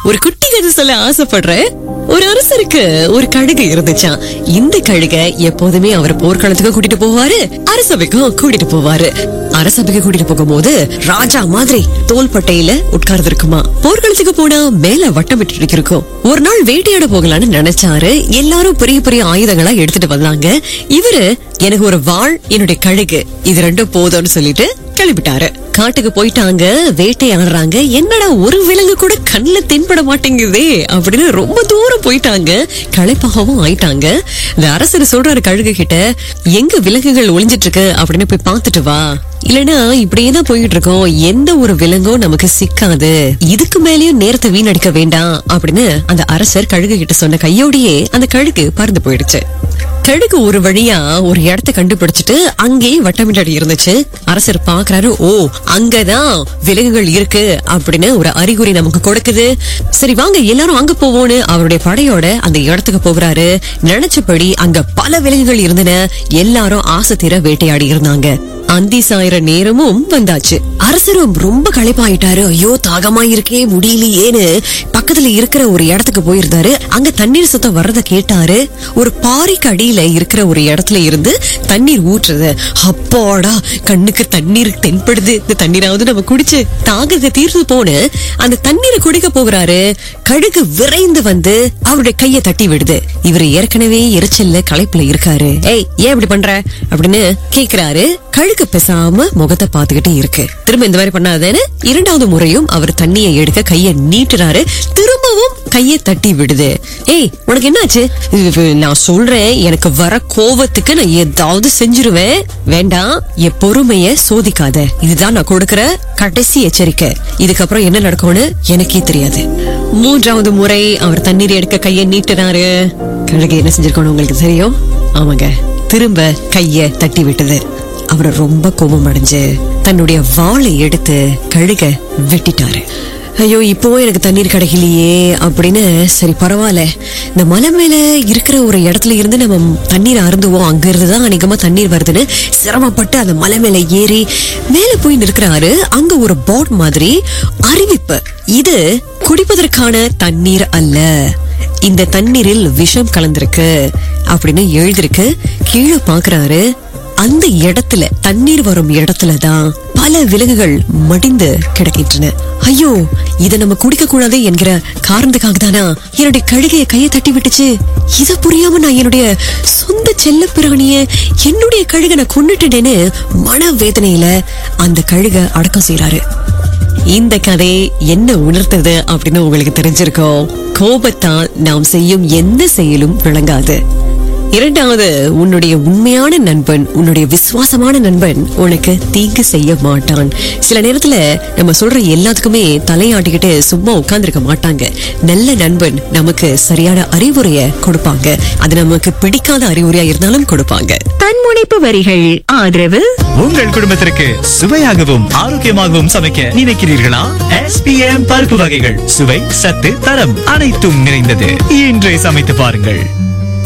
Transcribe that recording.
ஒரு குட்டி கதை சொல்ல ஆசைப்படுறேன் ஒரு அரசருக்கு ஒரு கழுகு இருந்துச்சாம் இந்த கழுக எப்போதுமே அவர் போர்க்களத்துக்கு கூட்டிட்டு போவாரு அரசபைக்கும் கூட்டிட்டு போவாரு அரசபைக்கு கூட்டிட்டு போகும்போது ராஜா மாதிரி தோள்பட்டையில உட்கார்ந்து இருக்குமா போர்க்களத்துக்கு போனா மேல வட்டமிட்டு இருக்கும் ஒரு நாள் வேட்டையாட போகலான்னு நினைச்சாரு எல்லாரும் பெரிய பெரிய ஆயுதங்களா எடுத்துட்டு வந்தாங்க இவரு எனக்கு ஒரு வாள் என்னுடைய கழுகு இது ரெண்டும் போதும்னு சொல்லிட்டு கிளம்பிட்டாரு காட்டுக்கு போயிட்டாங்க வேட்டையாடுறாங்க என்னடா ஒரு விலங்கு கூட கண்ணுல தென்பட மாட்டேங்குதே அப்படின்னு ரொம்ப தூரம் போயிட்டாங்க களைப்பாகவும் ஆயிட்டாங்க இந்த அரசர் சொல்றாரு கழுகு கிட்ட எங்க விலங்குகள் ஒளிஞ்சிட்டு இருக்கு அப்படின்னு போய் பார்த்துட்டு வா இல்லனா இப்படியே தான் போயிட்டு இருக்கோம் எந்த ஒரு விலங்கும் நமக்கு சிக்காது இதுக்கு மேலயும் நேரத்தை வீணடிக்க வேண்டாம் அப்படின்னு அந்த அரசர் கழுகு கிட்ட சொன்ன கையோடையே அந்த கழுகு பறந்து போயிடுச்சு கழுகு ஒரு வழியா ஒரு இடத்தை கண்டுபிடிச்சிட்டு அங்கேயே வட்டமிட்டாடி இருந்துச்சு அரசர் பாக்குறாரு ஓ அங்கதான் விலங்குகள் இருக்கு அப்படின்னு ஒரு அறிகுறி நமக்கு கொடுக்குது சரி வாங்க எல்லாரும் அங்க போவோம்னு அவருடைய படையோட அந்த இடத்துக்கு போகிறாரு நினைச்சபடி அங்க பல விலங்குகள் இருந்தன எல்லாரும் ஆசை தீர வேட்டையாடி இருந்தாங்க அந்தி சாயிர நேரமும் வந்தாச்சு அரசரும் ரொம்ப களைப்பாயிட்டாரு ஐயோ தாகமா இருக்கே முடியலையேன்னு பக்கத்துல இருக்கிற ஒரு இடத்துக்கு போயிருந்தாரு அங்க தண்ணீர் சுத்தம் வர்றத கேட்டாரு ஒரு பாறைக்கு அடியில இருக்கிற ஒரு இடத்துல இருந்து தண்ணீர் ஊற்றுறது அப்பாடா கண்ணுக்கு தண்ணீர் தென்படுது இந்த தண்ணீராவது நம்ம குடிச்சு தாகத்தை தீர்ந்து போன அந்த தண்ணீரை குடிக்க போகிறாரு கழுகு விரைந்து வந்து அவருடைய கையை தட்டி விடுது இவர் ஏற்கனவே எரிச்சல்ல களைப்புல இருக்காரு ஏய் ஏன் இப்படி பண்ற அப்படின்னு கேக்குறாரு கழுகு பேசாம முகத்தை பாத்துக்கிட்டு இருக்கு திரும்ப இந்த மாதிரி பண்ணாதேன்னு இரண்டாவது முறையும் அவர் தண்ணியை எடுக்க கைய நீட்டுறாரு திரும்பவும் கையை தட்டி விடுது ஏய் உனக்கு என்னாச்சு இது நான் சொல்றேன் எனக்கு வர கோவத்துக்கு நான் ஏதாவது செஞ்சிருவேன் வேண்டாம் என் பொறுமைய சோதிக்காத இதுதான் நான் கொடுக்கிற கடைசி எச்சரிக்கை இதுக்கப்புறம் என்ன நடக்கும்னு எனக்கே தெரியாது மூன்றாவது முறை அவர் தண்ணீர் எடுக்க கையை நீட்டுறாரு கழுகு என்ன செஞ்சிருக்கணும் உங்களுக்கு தெரியும் ஆமாங்க திரும்ப கைய தட்டி விட்டது அவர் ரொம்ப கோபம் அடைஞ்சு தன்னுடைய வாளை எடுத்து கழுக வெட்டிட்டாரு ஐயோ இப்போ எனக்கு தண்ணீர் கிடைக்கலையே அப்படின்னு சரி பரவாயில்ல இந்த மலை மேல இருக்கிற ஒரு இடத்துல இருந்து நம்ம தண்ணீர் அருந்துவோம் அங்க இருந்துதான் அநேகமா தண்ணீர் வருதுன்னு சிரமப்பட்டு அந்த மலை மேல ஏறி மேல போய் நிற்கிறாரு அங்க ஒரு போர்ட் மாதிரி அறிவிப்பு இது குடிப்பதற்கான தண்ணீர் அல்ல இந்த தண்ணீரில் விஷம் கலந்திருக்கு அப்படின்னு எழுதிருக்கு கீழே பாக்குறாரு அந்த இடத்துல தண்ணீர் வரும் இடத்துல தான் பல விலங்குகள் மடிந்து கிடக்கின்றன ஐயோ இத நம்ம குடிக்க கூடாது என்கிற காரணத்துக்காக தானா என்னுடைய கழுகைய கையை தட்டி விட்டுச்சு இத புரியாம நான் என்னுடைய சொந்த செல்ல பிராணிய என்னுடைய கழுகை நான் கொண்டுட்டேன்னு மன வேதனையில அந்த கழுகை அடக்கம் செய்யறாரு இந்த கதை என்ன உணர்த்தது அப்படின்னு உங்களுக்கு தெரிஞ்சிருக்கோம் கோபத்தால் நாம் செய்யும் எந்த செயலும் விளங்காது இரண்டாவது உன்னுடைய உண்மையான நண்பன் உன்னுடைய விசுவாசமான நண்பன் உனக்கு தீங்கு செய்ய மாட்டான் சில நேரத்துல நம்ம சொல்ற எல்லாத்துக்குமே தலையாட்டிக்கிட்டு சும்மா உட்கார்ந்திருக்க மாட்டாங்க நல்ல நண்பன் நமக்கு சரியான அறிவுரைய கொடுப்பாங்க அது நமக்கு பிடிக்காத அறிவுரையா இருந்தாலும் கொடுப்பாங்க தன்முனைப்பு வரிகள் ஆதரவு உங்கள் குடும்பத்திற்கு சுவையாகவும் ஆரோக்கியமாகவும் சமைக்க நினைக்கிறீர்களா எஸ்பிஎம் பருப்பு வகைகள் சுவை சத்து தரம் அனைத்தும் நிறைந்தது இன்றே சமைத்து பாருங்கள்